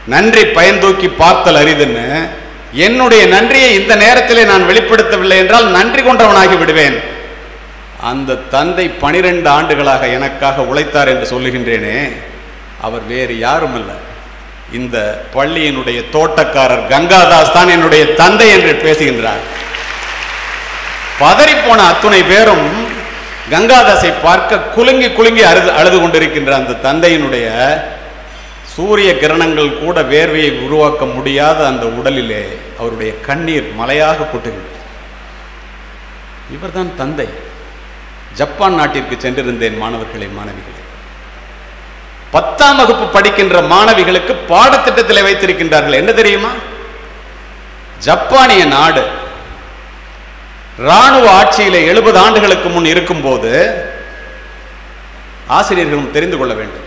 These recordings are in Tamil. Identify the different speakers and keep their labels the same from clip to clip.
Speaker 1: நன்றி பயன்தூக்கி பார்த்தல் அரிதுன்னு என்னுடைய நன்றியை இந்த நேரத்திலே நான் வெளிப்படுத்தவில்லை என்றால் நன்றி கொண்டவனாகி விடுவேன் அந்த தந்தை பனிரெண்டு ஆண்டுகளாக எனக்காக உழைத்தார் என்று சொல்லுகின்றேனே அவர் வேறு யாரும் அல்ல இந்த பள்ளியினுடைய தோட்டக்காரர் கங்காதாஸ் தான் என்னுடைய தந்தை என்று பேசுகின்றார் பதறிப்போன அத்துணை பேரும் கங்காதாஸை பார்க்க குலுங்கி குலுங்கி அழுது அழுது கொண்டிருக்கின்ற அந்த தந்தையினுடைய சூரிய கிரணங்கள் கூட வேர்வையை உருவாக்க முடியாத அந்த உடலிலே அவருடைய கண்ணீர் மலையாக கொட்டுகின்றது இவர்தான் தந்தை ஜப்பான் நாட்டிற்கு சென்றிருந்தேன் மாணவர்களே மாணவிகளே பத்தாம் வகுப்பு படிக்கின்ற மாணவிகளுக்கு பாடத்திட்டத்தில் வைத்திருக்கின்றார்கள் என்ன தெரியுமா ஜப்பானிய நாடு ராணுவ ஆட்சியிலே எழுபது ஆண்டுகளுக்கு முன் இருக்கும்போது ஆசிரியர்களும் தெரிந்து கொள்ள வேண்டும்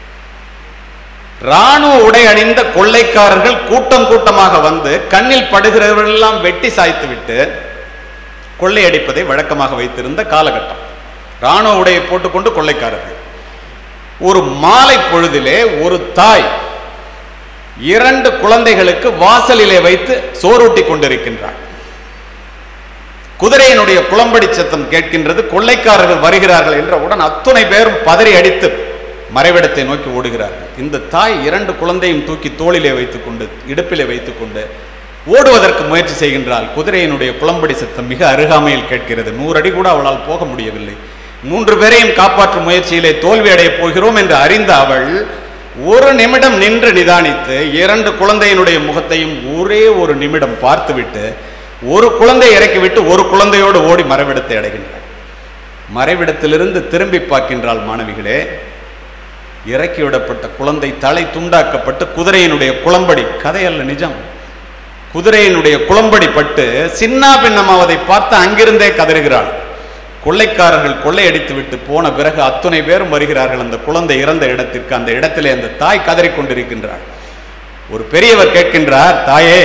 Speaker 1: ராணுவ உடை அணிந்த கொள்ளைக்காரர்கள் கூட்டம் கூட்டமாக வந்து கண்ணில் படுகிறவர்களெல்லாம் வெட்டி சாய்த்துவிட்டு கொள்ளையடிப்பதை வழக்கமாக வைத்திருந்த காலகட்டம் ராணுவ உடையை போட்டுக்கொண்டு கொள்ளைக்காரர்கள் ஒரு மாலை பொழுதிலே ஒரு தாய் இரண்டு குழந்தைகளுக்கு வாசலிலே வைத்து சோறூட்டி கொண்டிருக்கின்றார் குதிரையினுடைய குளம்படி சத்தம் கேட்கின்றது கொள்ளைக்காரர்கள் வருகிறார்கள் என்றவுடன் அத்துணை பேரும் பதறி அடித்து மறைவிடத்தை நோக்கி ஓடுகிறார்கள் இந்த தாய் இரண்டு குழந்தையும் தூக்கி தோளிலே வைத்துக்கொண்டு இடுப்பிலே வைத்துக்கொண்டு ஓடுவதற்கு முயற்சி செய்கின்றாள் குதிரையினுடைய குளம்படி சத்தம் மிக அருகாமையில் கேட்கிறது நூறு அடி கூட அவளால் போக முடியவில்லை மூன்று பேரையும் காப்பாற்றும் முயற்சியிலே தோல்வி அடையப் போகிறோம் என்று அறிந்த அவள் ஒரு நிமிடம் நின்று நிதானித்து இரண்டு குழந்தையினுடைய முகத்தையும் ஒரே ஒரு நிமிடம் பார்த்துவிட்டு ஒரு குழந்தை இறக்கிவிட்டு ஒரு குழந்தையோடு ஓடி மறைவிடத்தை அடைகின்றாள் மறைவிடத்திலிருந்து திரும்பி பார்க்கின்றாள் மாணவிகளே இறக்கிவிடப்பட்ட குழந்தை தலை துண்டாக்கப்பட்டு குதிரையினுடைய குளம்படி கதையல்ல நிஜம் குதிரையினுடைய குளம்படி பட்டு சின்ன பின்னமாவதை பார்த்து அங்கிருந்தே கதறுகிறாள் கொள்ளைக்காரர்கள் கொள்ளையடித்து விட்டு போன பிறகு அத்துணை பேரும் வருகிறார்கள் அந்த குழந்தை இறந்த இடத்திற்கு அந்த இடத்திலே அந்த தாய் கதறிக் கொண்டிருக்கின்றாள் ஒரு பெரியவர் கேட்கின்றார் தாயே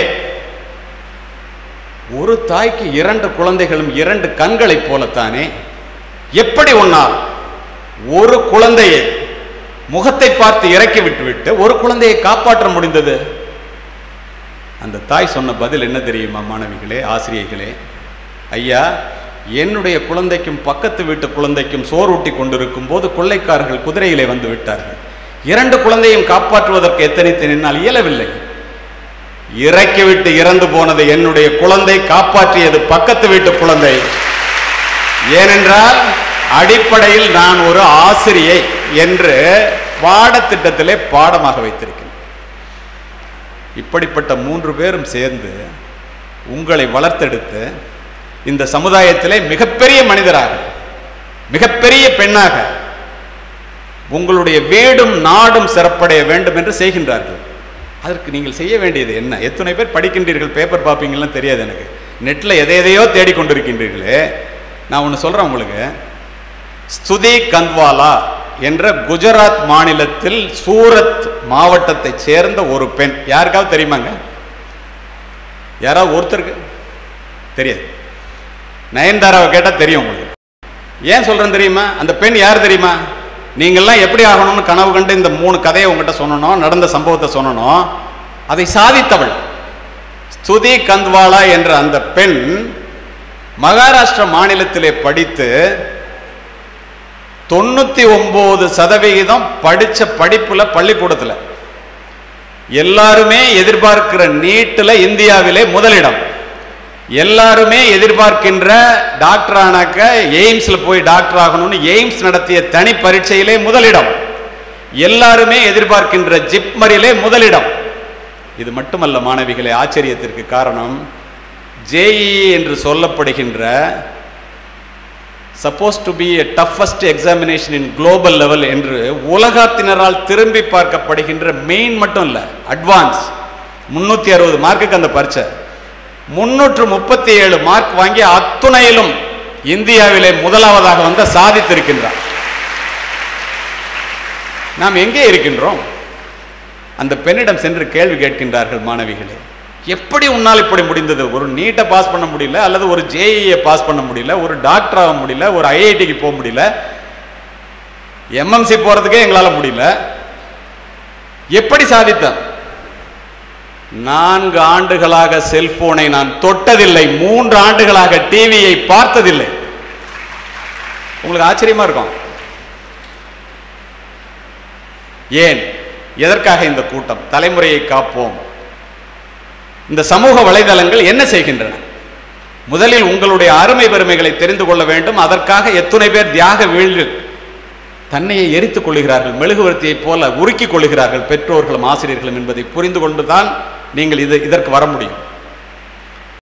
Speaker 1: ஒரு தாய்க்கு இரண்டு குழந்தைகளும் இரண்டு கண்களைப் போலத்தானே எப்படி உன்னால் ஒரு குழந்தையை முகத்தை பார்த்து இறக்கி விட்டுவிட்டு ஒரு குழந்தையை காப்பாற்ற முடிந்தது அந்த தாய் சொன்ன பதில் என்ன தெரியுமா மாணவிகளே ஆசிரியர்களே ஐயா என்னுடைய குழந்தைக்கும் பக்கத்து வீட்டு குழந்தைக்கும் சோறூட்டி கொண்டிருக்கும் போது கொள்ளைக்காரர்கள் குதிரையிலே வந்து விட்டார்கள் இரண்டு குழந்தையும் காப்பாற்றுவதற்கு எத்தனைத்து நின்னால் இயலவில்லை இறக்கிவிட்டு இறந்து போனது என்னுடைய குழந்தை காப்பாற்றியது பக்கத்து வீட்டு குழந்தை ஏனென்றால் அடிப்படையில் நான் ஒரு ஆசிரியை என்று பாடத்திட்டத்திலே பாடமாக வைத்திருக்கிறேன் இப்படிப்பட்ட மூன்று பேரும் சேர்ந்து உங்களை வளர்த்தெடுத்து இந்த சமுதாயத்திலே மிகப்பெரிய மனிதராக மிகப்பெரிய பெண்ணாக உங்களுடைய வீடும் நாடும் சிறப்படைய வேண்டும் என்று செய்கின்றார்கள் அதற்கு நீங்கள் செய்ய வேண்டியது என்ன எத்தனை பேர் படிக்கின்றீர்கள் பேப்பர் பார்ப்பீங்கலாம் தெரியாது எனக்கு நெட்டில் எதை எதையோ தேடிக்கொண்டிருக்கின்றீர்களே நான் ஒன்று சொல்கிறேன் உங்களுக்கு ஸ்துதி கந்த்வாலா என்ற குஜராத் மாநிலத்தில் சூரத் மாவட்டத்தைச் சேர்ந்த ஒரு பெண் யாருக்காவது தெரியுமாங்க யாராவது ஒருத்தருக்கு தெரியாது நயன்தாராவை கேட்டால் தெரியும் உங்களுக்கு ஏன் சொல்கிறேன் தெரியுமா அந்த பெண் யார் தெரியுமா நீங்கள்லாம் எப்படி ஆகணும்னு கனவு கண்டு இந்த மூணு கதையை உங்ககிட்ட சொல்லணும் நடந்த சம்பவத்தை சொல்லணும் அதை சாதித்தவள் ஸ்துதி கந்த்வாலா என்ற அந்த பெண் மகாராஷ்டிர மாநிலத்திலே படித்து தொண்ணூத்தி ஒன்பது சதவிகிதம் படிச்ச படிப்புல பள்ளிக்கூடத்துல எல்லாருமே எதிர்பார்க்கிற நீட்டுல இந்தியாவிலே முதலிடம் எல்லாருமே எதிர்பார்க்கின்ற டாக்டர் ஆனாக்க எய்ம்ஸ்ல போய் டாக்டர் ஆகணும்னு எய்ம்ஸ் நடத்திய தனி பரீட்சையிலே முதலிடம் எல்லாருமே எதிர்பார்க்கின்ற ஜிப்மரிலே முதலிடம் இது மட்டுமல்ல மாணவிகளே ஆச்சரியத்திற்கு காரணம் ஜேஇ என்று சொல்லப்படுகின்ற suppose to be a toughest examination in global level என்று உலகத்தினரால் திரும்பி பார்க்கப்படுகின்ற மெயின் மட்டும் இல்லை அட்வான்ஸ் முன்னூற்றி அறுபது மார்க்குக்கு அந்த பரீட்சை முன்னூற்று முப்பத்தி ஏழு மார்க் வாங்கி அத்துணையிலும் இந்தியாவிலே முதலாவதாக வந்த சாதித்திருக்கின்றார் நாம் எங்கே இருக்கின்றோம் அந்த பெண்ணிடம் சென்று கேள்வி கேட்கின்றார்கள் மாணவிகளே எப்படி உன்னால் இப்படி முடிந்தது ஒரு நீட்டை பாஸ் பண்ண முடியல அல்லது ஒரு ஜேஇயை பாஸ் பண்ண முடியல ஒரு டாக்டர் ஆக முடியல ஒரு ஐஐடிக்கு போக முடியல எம்எம்சி போகிறதுக்கே எங்களால் முடியல எப்படி சாதித்தான் நான்கு ஆண்டுகளாக செல்போனை நான் தொட்டதில்லை மூன்று ஆண்டுகளாக டிவியை பார்த்ததில்லை உங்களுக்கு ஆச்சரியமா இருக்கும் ஏன் எதற்காக இந்த கூட்டம் தலைமுறையை காப்போம் இந்த சமூக வலைதளங்கள் என்ன செய்கின்றன முதலில் உங்களுடைய அருமை பெருமைகளை தெரிந்து கொள்ள வேண்டும் அதற்காக எத்துணை பேர் தியாக வீழ்கள் தன்னையை எரித்துக் கொள்கிறார்கள் மெழுகுவர்த்தியைப் போல உருக்கிக் கொள்கிறார்கள் பெற்றோர்களும் ஆசிரியர்களும் என்பதை புரிந்து கொண்டுதான் நீங்கள் இது இதற்கு வர முடியும்